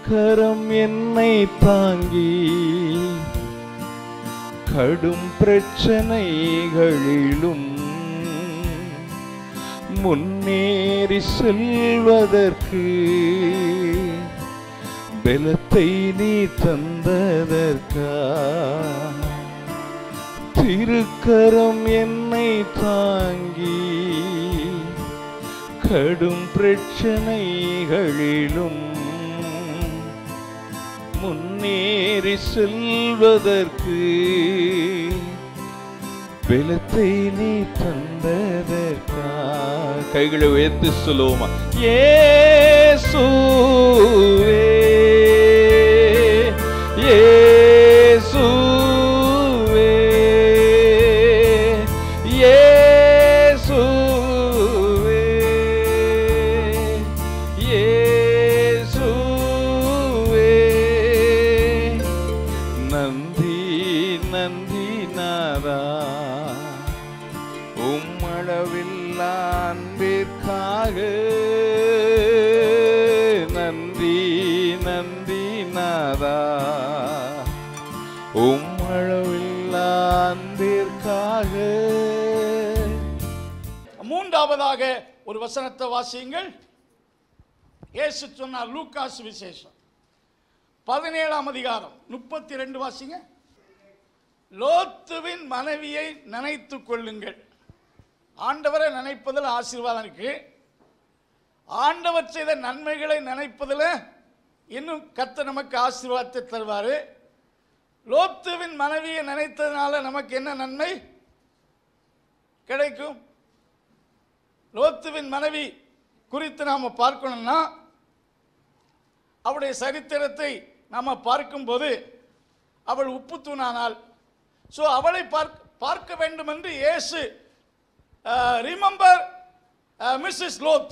திருக்கரம் என்னை தாங்கி கடும் பிரச்சனைகளிலும் முன்னேறி செல்வதற்கு பலத்தை நீ தந்ததற்கா திருக்கரம் என்னை தாங்கி கடும் பிரச்சனைகளிலும் முன்னேறி செல்வதற்கு பலத்தை நீ தந்ததற்கா கைகளை உயர்த்தி சொல்லுவோமா ஏசுவே இயேசுவே இயேசுவே இயேசுவே நன்றி நன்றி நாதா உம்மளவில்லா அன்பிற்காக நன்றி நன்றி நாதா உம்மளவில்லா அன்பிற்காக மூன்றாவதாக ஒரு வசனத்தை வாசியுங்கள் இயேசு சொன்னார் லூக்காஸ் விசேஷம் பதினேழாம் அதிகாரம் முப்பத்தி ரெண்டு வாசிங்க லோத்துவின் மனைவியை நினைத்துக் கொள்ளுங்கள் ஆண்டவரை நினைப்பதில் ஆசீர்வாதம் இருக்கு ஆண்டவர் செய்த நன்மைகளை நினைப்பதில் இன்னும் கத்த நமக்கு ஆசீர்வாதத்தை தருவார் லோத்துவின் மனைவியை நினைத்ததுனால நமக்கு என்ன நன்மை கிடைக்கும் லோத்துவின் மனைவி குறித்து நாம் பார்க்கணும்னா அவருடைய சரித்திரத்தை நாம் பார்க்கும்போது அவள் உப்பு தூணானாள் ஸோ அவளை பார்க்க பார்க்க வேண்டும் என்று இயேசு ரிமெம்பர் மிஸ்ஸஸ் லோத்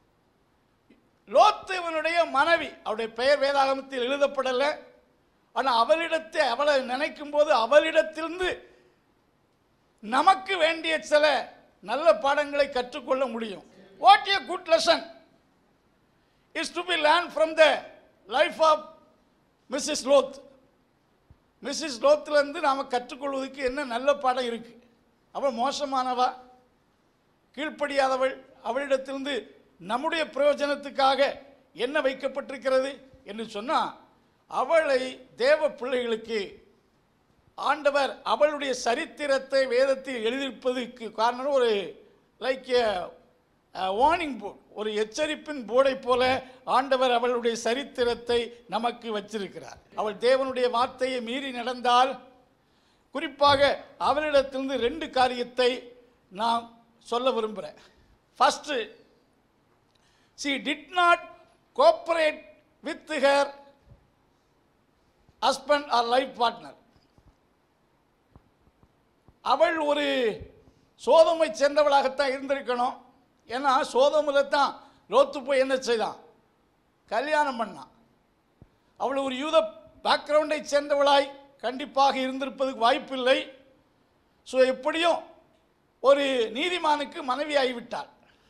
லோத் இவனுடைய மனைவி அவருடைய பெயர் வேதாகமத்தில் எழுதப்படலை ஆனால் அவளிடத்தை அவளை நினைக்கும் போது அவளிடத்திலிருந்து நமக்கு வேண்டிய சில நல்ல பாடங்களை கற்றுக்கொள்ள முடியும் what a good lesson is to be learn from the life of Mrs Lot Mrs லோத்லேருந்து நாம் கற்றுக்கொள்வதற்கு என்ன நல்ல பாடம் இருக்கு அவள் மோசமானவா கீழ்ப்படியாதவள் அவளிடத்திலிருந்து நம்முடைய பிரயோஜனத்துக்காக என்ன வைக்கப்பட்டிருக்கிறது என்று சொன்னால் அவளை தேவ பிள்ளைகளுக்கு ஆண்டவர் அவளுடைய சரித்திரத்தை வேதத்தில் எழுதியிருப்பதற்கு காரணம் ஒரு லைக் வார்னிங் போர்டு ஒரு எச்சரிப்பின் போர்டை போல ஆண்டவர் அவளுடைய சரித்திரத்தை நமக்கு வச்சிருக்கிறார் அவள் தேவனுடைய வார்த்தையை மீறி நடந்தால் குறிப்பாக அவளிடத்திலிருந்து ரெண்டு காரியத்தை நான் சொல்ல விரும்புகிறேன் first she did not cooperate with her husband or life partner அவள் ஒரு சோதமை சேர்ந்தவளாகத்தான் இருந்திருக்கணும் ஏன்னா சோதமில் தான் லோத்து போய் என்ன செய்தான் கல்யாணம் பண்ணான் அவள் ஒரு யூத பேக்ரவுண்டை சேர்ந்தவளாய் கண்டிப்பாக இருந்திருப்பதுக்கு வாய்ப்பில்லை ஸோ எப்படியும் ஒரு நீதிமானுக்கு மனைவி ஆகிவிட்டாள்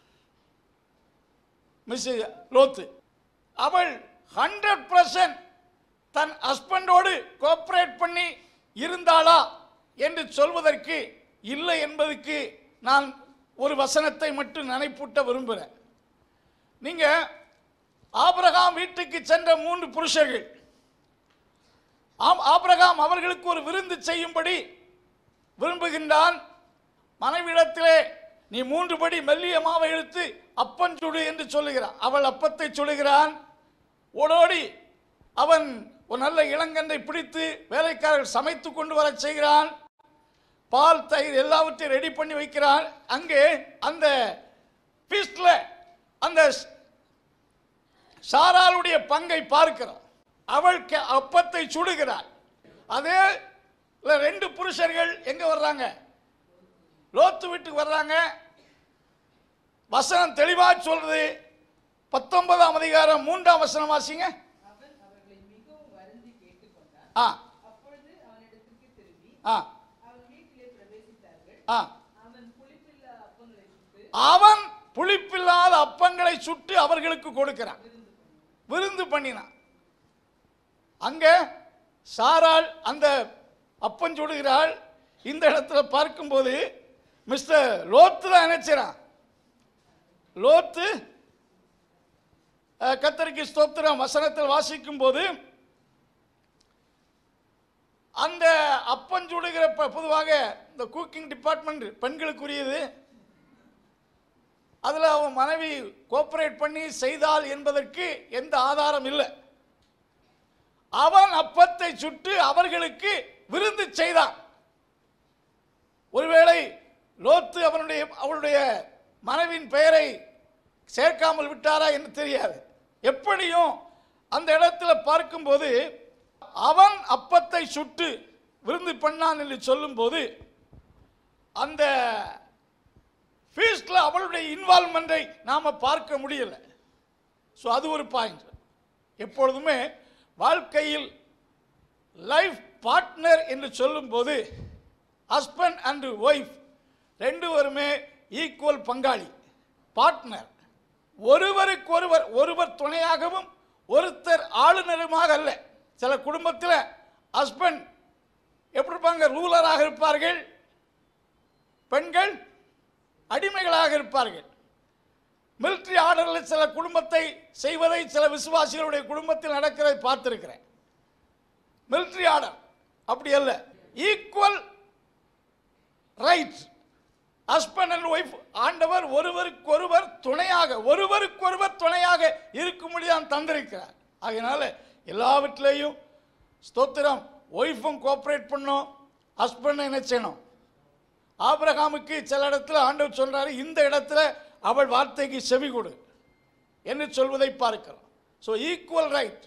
மிஸ் லோத்து அவள் ஹண்ட்ரட் பர்சன்ட் தன் ஹஸ்பண்டோடு கோஆப்ரேட் பண்ணி இருந்தாளா என்று சொல்வதற்கு இல்லை என்பதற்கு நான் ஒரு வசனத்தை மட்டும் நினைப்பூட்ட விரும்புகிறேன் நீங்கள் ஆபிரகாம் வீட்டுக்கு சென்ற மூன்று புருஷர்கள் ஆம் ஆபிரகாம் அவர்களுக்கு ஒரு விருந்து செய்யும்படி விரும்புகின்றான் மனைவிடத்திலே நீ மூன்று படி மெல்லிய மாவை இழுத்து அப்பன் சுடு என்று சொல்லுகிறான் அவள் அப்பத்தை சுடுகிறான் ஓடோடி அவன் ஒரு நல்ல இளங்கன்றை பிடித்து வேலைக்காரர்கள் சமைத்து கொண்டு வரச் செய்கிறான் பால் தயிர் எல்லாவற்றையும் ரெடி பண்ணி வைக்கிறான் அங்கே அந்த ஃபீஸ்டில் அந்த சாராளுடைய பங்கை பார்க்கிறோம் அவள் கே- அப்பத்தை சுடுகிறாள் அதே இல்ல ரெண்டு புருஷர்கள் எங்க வர்றாங்க லோத்து வீட்டுக்கு வர்றாங்க வசனம் தெளிவா சொல்றது பத்தொன்பதாம் அதிகாரம் மூன்றாம் வசனம் வாசிங்க அவன் அவர்களை மிகவும் வருந்தி கேட்டுக்கொண்டான் ஆ அப்பொழுது அவனிடத்திற்கு திரும்பி ஆ அவன் வீட்டிலே பிரவேசித்தார்கள் ஆ அவன் புளிப்பில்லா அப்பங்களை சுட்டு அவன் புளிப்பில்லாத அப்பங்களை சுட்டு அவர்களுக்கு கொடுக்கிறான் விருந்து பண்ணினான் அங்கே சாராள் அந்த அப்பம் சுடுகிறாள் இந்த இடத்துல பார்க்கும்போது மிஸ்டர் லோத்து தான் நினைச்சிறான் லோத்து அஹ், கர்த்தருக்கு ஸ்தோத்திரம் வசனத்தில் வாசிக்கும் போது அந்த அப்பம் சுடுகிற ப- பொதுவாக இந்த குக்கிங் டிபார்ட்மெண்ட் பெண்களுக்குரியது அதில் அவன் மனைவி கோஆப்ரேட் பண்ணி செய்தாள் என்பதற்கு எந்த ஆதாரம் இல்லை அவன் அப்பத்தை சுட்டு அவர்களுக்கு விருந்து செய்தான் ஒருவேளை லோத்து அவனுடைய அவளுடைய மனைவியின் பெயரை சேர்க்காமல் விட்டாரா என்று தெரியாது எப்படியும் அந்த இடத்துல பார்க்கும்போது அவன் அப்பத்தை சுட்டு விருந்து பண்ணான் என்று சொல்லும்போது அந்த ஃபீஸ்டில் அவளுடைய இன்வால்மெண்ட்டை நாம் பார்க்க முடியல ஸோ அது ஒரு பாயிண்ட் எப்பொழுதுமே வாழ்க்கையில் லைஃப் பார்ட்னர் என்று சொல்லும்போது ஹஸ்பண்ட் அண்ட் ஒய்ஃப் ரெண்டு பேருமே ஈக்குவல் பங்காளி பார்ட்னர் ஒருவருக்கொருவர் ஒருவர் துணையாகவும் ஒருத்தர் ஆளுநருமாக அல்ல சில குடும்பத்தில் ஹஸ்பண்ட் எப்படி இருப்பாங்க ரூலராக இருப்பார்கள் பெண்கள் அடிமைகளாக இருப்பார்கள் மிலிட்ரி ஆர்டரில் சில குடும்பத்தை செய்வதை சில விசுவாசிகளுடைய குடும்பத்தில் நடக்கிறதை பார்த்திருக்கிறேன் மிலிட்ரி ஆர்டர் அப்படி அல்ல equal right husband and wife ஆண்டவர் ஒருவருக்கொருவர் துணையாக ஒருவருக்கொருவர் துணையாக இருக்கும்படி தான் தந்திருக்கிறார் ஆகையினால எல்லாவற்றிலையும் ஸ்தோத்திரம் ஒய்ஃபும் கோஆப்ரேட் பண்ணும் ஹஸ்பண்ட் என்ன செய்யணும் ஆபிரகாமுக்கு சில இடத்துல ஆண்டவர் சொல்றாரு இந்த இடத்துல அவள் வார்த்தைக்கு செவி கொடு என்று சொல்வதை பார்க்கிறோம் ஸோ ஈக்குவல் ரைட்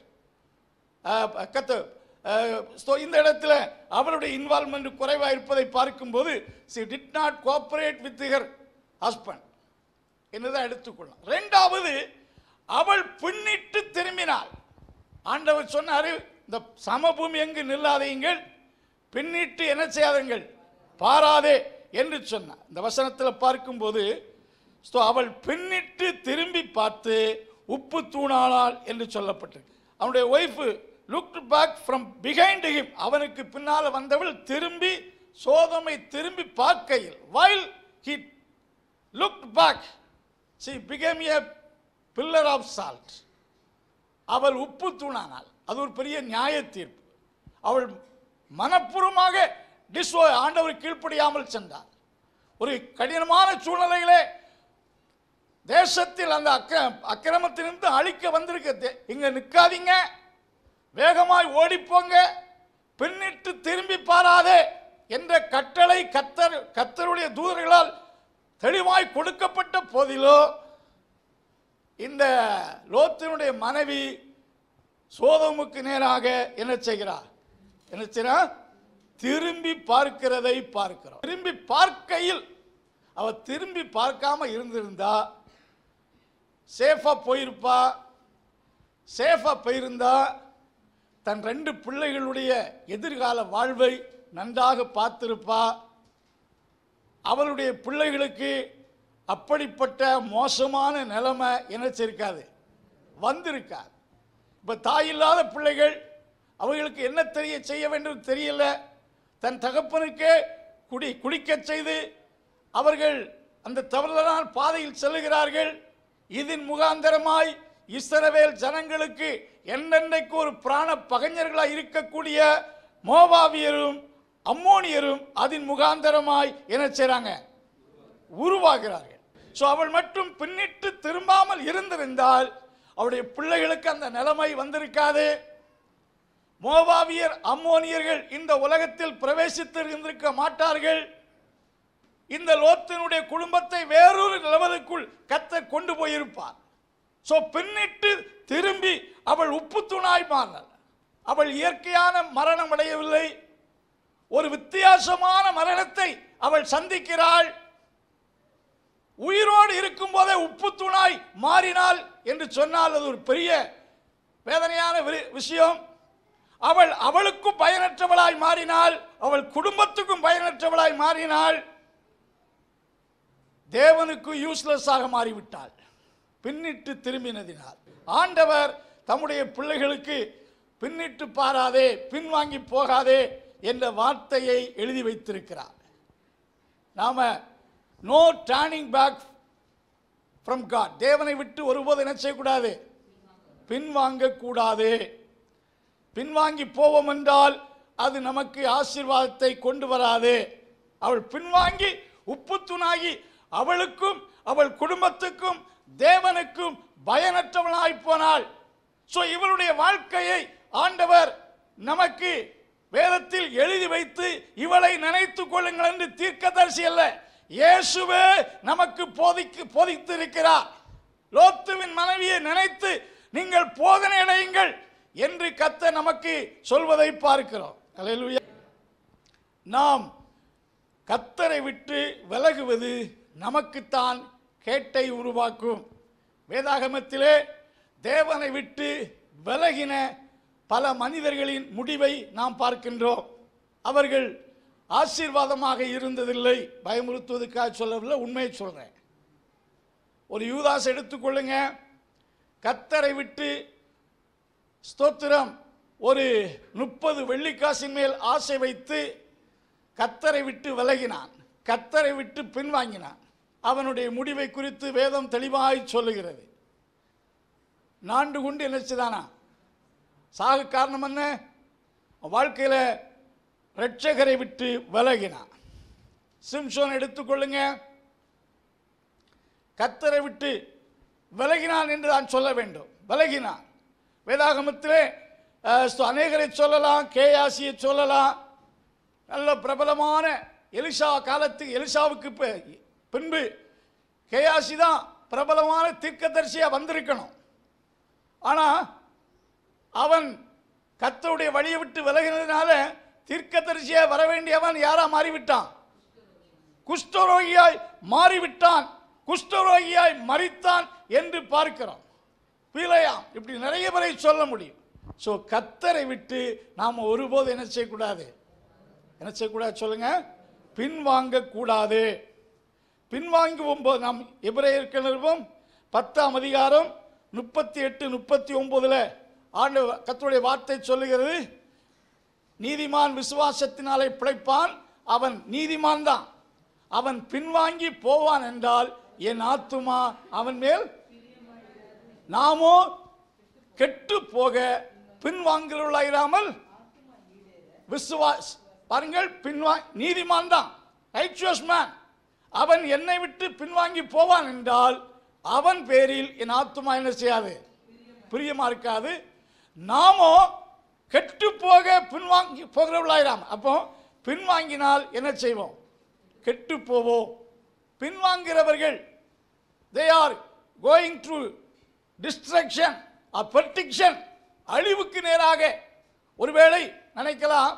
கத்து ஸோ இந்த இடத்துல அவளுடைய இன்வால்மெண்ட் குறைவாக இருப்பதை பார்க்கும்போது she did not cooperate with her husband என்னதான் எடுத்துக்கொள்ளலாம் ரெண்டாவது அவள் பின்னிட்டு திரும்பினாள் ஆண்டவர் சொன்னார் இந்த சமபூமி எங்கு நில்லாதீங்கள் பின்னிட்டு என்ன செய்யாதீங்கள் பாராதே என்று சொன்னார் இந்த வசனத்தில் பார்க்கும்போது ஸோ அவள் பின்னிட்டு திரும்பி பார்த்து உப்பு தூணானாள் என்று சொல்லப்பட்டிருக்கு அவனுடைய wife looked back from behind him அவனுக்கு பின்னால் வந்தவள் திரும்பி சோதமை திரும்பி பார்க்கையில் while he looked back she became a pillar of salt அவள் உப்பு தூணானாள் அது ஒரு பெரிய நியாய தீர்ப்பு அவள் மனப்பூர்வமாக டிஸ்வோ ஆண்டவர் கீழ்ப்படியாமல் சென்றார் ஒரு கடினமான சூழ்நிலையிலே தேசத்தில் அந்த அக்க அக்கிரமத்திலிருந்து அழிக்க வந்திருக்க இங்க நிற்காதீங்க வேகமாய் ஓடிப்போங்க பின்னிட்டு திரும்பி பாராதே என்ற கட்டளை கத்தர் கத்தருடைய தூதர்களால் தெளிவாய் கொடுக்கப்பட்ட போதிலோ இந்த லோத்தினுடைய மனைவி சோதமுக்கு நேராக என்ன செய்கிறார் என்ன செய்கிறார் திரும்பி பார்க்கிறதை பார்க்கிறோம் திரும்பி பார்க்கையில் அவ திரும்பி பார்க்காம இருந்திருந்தா சேஃபா போயிருப்பா சேஃபா போயிருந்தா தன் ரெண்டு பிள்ளைகளுடைய எதிர்கால வாழ்வை நன்றாக பார்த்திருப்பா அவளுடைய பிள்ளைகளுக்கு அப்படிப்பட்ட மோசமான நிலைமை நினைச்சிருக்காது வந்திருக்காது இப்போ தாய் இல்லாத பிள்ளைகள் அவர்களுக்கு என்ன தெரிய செய்ய வேண்டும் தெரியல தன் தகப்பனுக்கே குடி குடிக்கச் செய்து அவர்கள் அந்த தவறான பாதையில் செல்லுகிறார்கள் இதன் முகாந்தரமாய் இஸ்ரவேல் ஜனங்களுக்கு என்னென்னைக்கு ஒரு பிராண பகைஞர்களாய் இருக்கக்கூடிய மோவாவியரும் அம்மோனியரும் அதன் முகாந்தரமாய் என்ன செய்றாங்க உருவாகிறார்கள் ஸோ அவள் மட்டும் பின்னிட்டு திரும்பாமல் இருந்திருந்தால் அவருடைய பிள்ளைகளுக்கு அந்த நிலைமை வந்திருக்காது மோவாவியர் அம்மோனியர்கள் இந்த உலகத்தில் பிரவேசித்து இருந்திருக்க மாட்டார்கள் இந்த லோத்தினுடைய குடும்பத்தை வேறொரு லெவலுக்குள் கத்த கொண்டு போயிருப்பார் ஸோ பின்னிட்டு திரும்பி அவள் உப்பு தூணாய் மாறினாள் அவள் இயற்கையான மரணம் அடையவில்லை ஒரு வித்தியாசமான மரணத்தை அவள் சந்திக்கிறாள் உயிரோடு இருக்கும்போதே உப்பு தூணாய் மாறினாள் என்று சொன்னால் அது ஒரு பெரிய வேதனையான வி- விஷயம் அவள் அவளுக்கும் பயனற்றவளாய் மாறினாள் அவள் குடும்பத்துக்கும் பயனற்றவளாய் மாறினாள் தேவனுக்கு யூஸ்லெஸ்ஸாக மாறிவிட்டாள் பின்னிட்டு திரும்பினதினால் ஆண்டவர் தம்முடைய பிள்ளைகளுக்கு பின்னிட்டு பாராதே பின்வாங்கி போகாதே என்ற வார்த்தையை எழுதி வைத்திருக்கிறார் நாம no turning back from God தேவனை விட்டு ஒருபோது என்ன செய்யக்கூடாது பின்வாங்க கூடாது பின்வாங்கி போவோம் என்றால் அது நமக்கு ஆசீர்வாதத்தை கொண்டு வராது அவள் பின்வாங்கி உப்புத்துணாகி அவளுக்கும் அவள் குடும்பத்துக்கும் தேவனுக்கும் பயனற்றவளாய் போனாள் ஸோ இவளுடைய வாழ்க்கையை ஆண்டவர் நமக்கு வேதத்தில் எழுதி வைத்து இவளை நினைத்துக் கொள்ளுங்கள் என்று தீர்க்கதரிசி அல்ல இயேசுவே நமக்கு போதிக்கு போதித்து இருக்கிறார் லோத்துவின் மனைவியை நினைத்து நீங்கள் போதனை அடையுங்கள் என்று கத்த நமக்கு சொல்வதை பார்க்கிறோம் அல்லேலூயா நாம் கத்தரை விட்டு விலகுவது நமக்குத்தான் கேட்டை உருவாக்கும் வேதாகமத்திலே தேவனை விட்டு விலகின பல மனிதர்களின் முடிவை நாம் பார்க்கின்றோம் அவர்கள் ஆசீர்வாதமாக இருந்ததில்லை பயமுறுத்துவதற்காக சொல்லவில்லை உண்மையை சொல்றேன் ஒரு யூதாஸ் எடுத்துக்கொள்ளுங்க கத்தரை விட்டு ஸ்தோத்திரம் ஒரு முப்பது வெள்ளிக்காசின் மேல் ஆசை வைத்து கத்தரை விட்டு விலகினான் கத்தரை விட்டு பின்வாங்கினான் அவனுடைய முடிவை குறித்து வேதம் தெளிவாய் சொல்லுகிறது நான்கு குண்டு என்னச்சுதானா சாகு காரணம் என்ன வாழ்க்கையில் இரட்சகரை விட்டு விலகினான் சிம்சோன் எடுத்துக்கொள்ளுங்க கத்தரை விட்டு விலகினான் என்று நான் சொல்ல வேண்டும் விலகினான் வேதாகமத்திலே அஹ், ஸ்தோ- அநேகரை சொல்லலாம் கேயாசியை சொல்லலாம் நல்ல பிரபலமான எலிசா காலத்து எலிசாவுக்கு பி- பின்பு கேயாசி தான் பிரபலமான தீர்க்கதரிசியாக வந்திருக்கணும் ஆனால் அவன் கத்தருடைய வழியை விட்டு விலகினதுனால தீர்க்கதரிசியாக வர வேண்டியவன் யாரா மாறிவிட்டான் குஷ்டரோகியாய் மாறிவிட்டான் குஷ்டரோகியாய் மறித்தான் என்று பார்க்கிறோம் பீலையாம் இப்படி நிறைய பேரை சொல்ல முடியும் ஸோ கத்தரை விட்டு நாம் ஒருபோது என்ன செய்யக்கூடாது என்ன செய்யக்கூடாது சொல்லுங்க பின்வாங்க கூடாது பின்வாங்குவோம் போது நாம் எபிரேயருக்கு நிருபம் பத்தாம் அதிகாரம் முப்பத்தி எட்டு முப்பத்தி ஒன்பதுல ஆண்டு கத்தருடைய வார்த்தை சொல்லுகிறது நீதிமான் விசுவாசத்தினாலே பிழைப்பான் அவன் நீதிமான் தான் அவன் பின்வாங்கி போவான் என்றால் என் ஆத்துமா அவன் மேல் நாமோ கெட்டு போக பின்வாங்குகிறவர்களாயிராமல் விசுவாஸ் பாருங்கள் பின்வா நீதிமான் தான் ரைச்சுவஸ் மேன் அவன் என்னை விட்டு பின்வாங்கி போவான் என்றால் அவன் பேரில் என் ஆத்துமா என்ன செய்யாது பிரியமா இருக்காது நாமோ கெட்டு போக பின்வாங்கி போகிறவர்களாயிராம் அப்போ பின்வாங்கினால் என்ன செய்வோம் கெட்டு போவோம் பின்வாங்கிறவர்கள் they are going to destruction or perdition அழிவுக்கு நேராக ஒருவேளை நினைக்கலாம்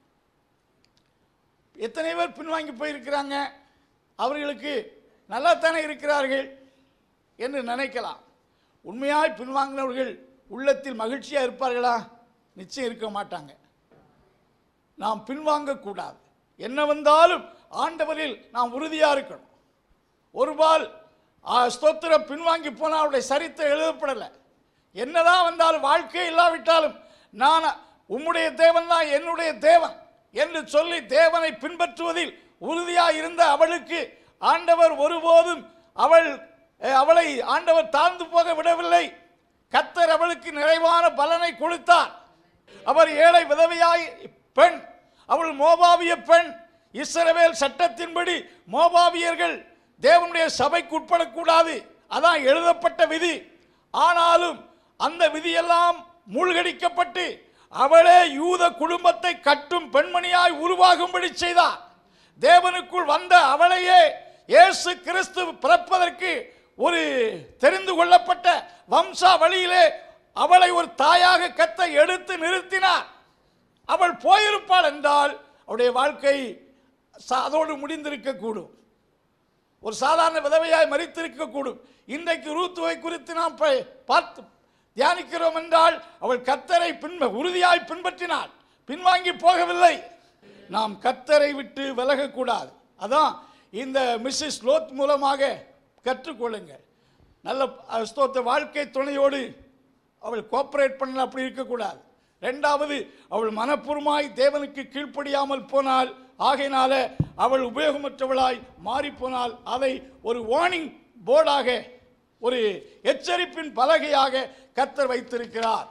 எத்தனை பேர் பின்வாங்கி போயிருக்கிறாங்க அவர்களுக்கு நல்லாத்தானே இருக்கிறார்கள் என்று நினைக்கலாம் உண்மையாய் பின்வாங்கினவர்கள் உள்ளத்தில் மகிழ்ச்சியாக இருப்பார்களா நிச்சயம் இருக்க மாட்டாங்க நாம் பின்வாங்கக்கூடாது என்ன வந்தாலும் ஆண்டவரில் நாம் உறுதியாக இருக்கணும் ஒருபால் ஆ, ஸ்தோத்திரம் பின்வாங்கி போனால் அவருடைய சரித்திரம் எழுதப்படலை என்னதான் வந்தாலும் வாழ்க்கை இல்லாவிட்டாலும் நான் உம்முடைய தேவன் தான் என்னுடைய தேவன் என்று சொல்லி தேவனை பின்பற்றுவதில் உறுதியாக இருந்த அவளுக்கு ஆண்டவர் ஒருபோதும் அவள் அஹ், அவளை ஆண்டவர் தாழ்ந்து போக விடவில்லை கத்தர் அவளுக்கு நிறைவான பலனை கொடுத்தார் அவர் ஏழை விதவையாய் பெண் அவள் மோபாவிய பெண் இஸ்ரவேல் சட்டத்தின்படி மோபாவியர்கள் தேவனுடைய சபைக்கு உட்படக்கூடாது அதான் எழுதப்பட்ட விதி ஆனாலும் அந்த விதியெல்லாம் மூழ்கடிக்கப்பட்டு அவளே யூத குடும்பத்தை கட்டும் பெண்மணியாய் உருவாகும்படி செய்தார் தேவனுக்குள் வந்த அவளையே இயேசு கிறிஸ்து பிறப்பதற்கு ஒரு தெரிந்து கொள்ளப்பட்ட வம்சா வழியிலே அவளை ஒரு தாயாக கத்த எடுத்து நிறுத்தினார் அவள் போயிருப்பாள் என்றால் அவருடைய வாழ்க்கை ச- அதோடு முடிந்திருக்கக்கூடும் ஒரு சாதாரண விதவையாய் மறித்திருக்கக்கூடும் இன்றைக்கு ரூத்துவை குறித்து நாம் ப- பார்த்து தியானிக்கிறோம் என்றால் அவள் கத்தரை பின்ப உறுதியாய் பின்பற்றினாள் பின்வாங்கி போகவில்லை நாம் கத்தரை விட்டு விலகக்கூடாது அதான் இந்த மிஸ்ஸஸ் லோத் மூலமாக கற்றுக்கொள்ளுங்கள் நல்ல அஹ், ஸ்தோத்திர வாழ்க்கை துணையோடு அவள் கோஆப்ரேட் பண்ண அப்படி இருக்கக்கூடாது ரெண்டாவது அவள் மனப்பூர்வமாய் தேவனுக்கு கீழ்ப்படியாமல் போனால் ஆகையினால அவள் உபயோகமற்றவளாய் மாறிப்போனால் அதை ஒரு வார்னிங் போர்டாக ஒரு எச்சரிப்பின் பலகையாக கர்த்தர் வைத்திருக்கிறார்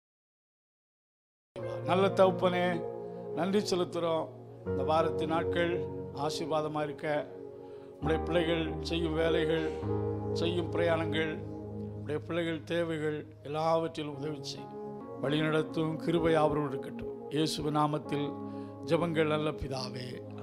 நல்ல தகுப்பனே நன்றி செலுத்துகிறோம் இந்த வாரத்தின் நாட்கள் ஆசீர்வாதமாக இருக்க உடைய பிள்ளைகள் செய்யும் வேலைகள் செய்யும் பிரயாணங்கள் உடைய பிள்ளைகள் தேவைகள் எல்லாவற்றிலும் உதவி செய் வழிநடத்தும் கிருபை ஆபரம் இருக்கட்டும் இயேசுவின் நாமத்தில் ஜெபங்கள் நல்ல பிதாவே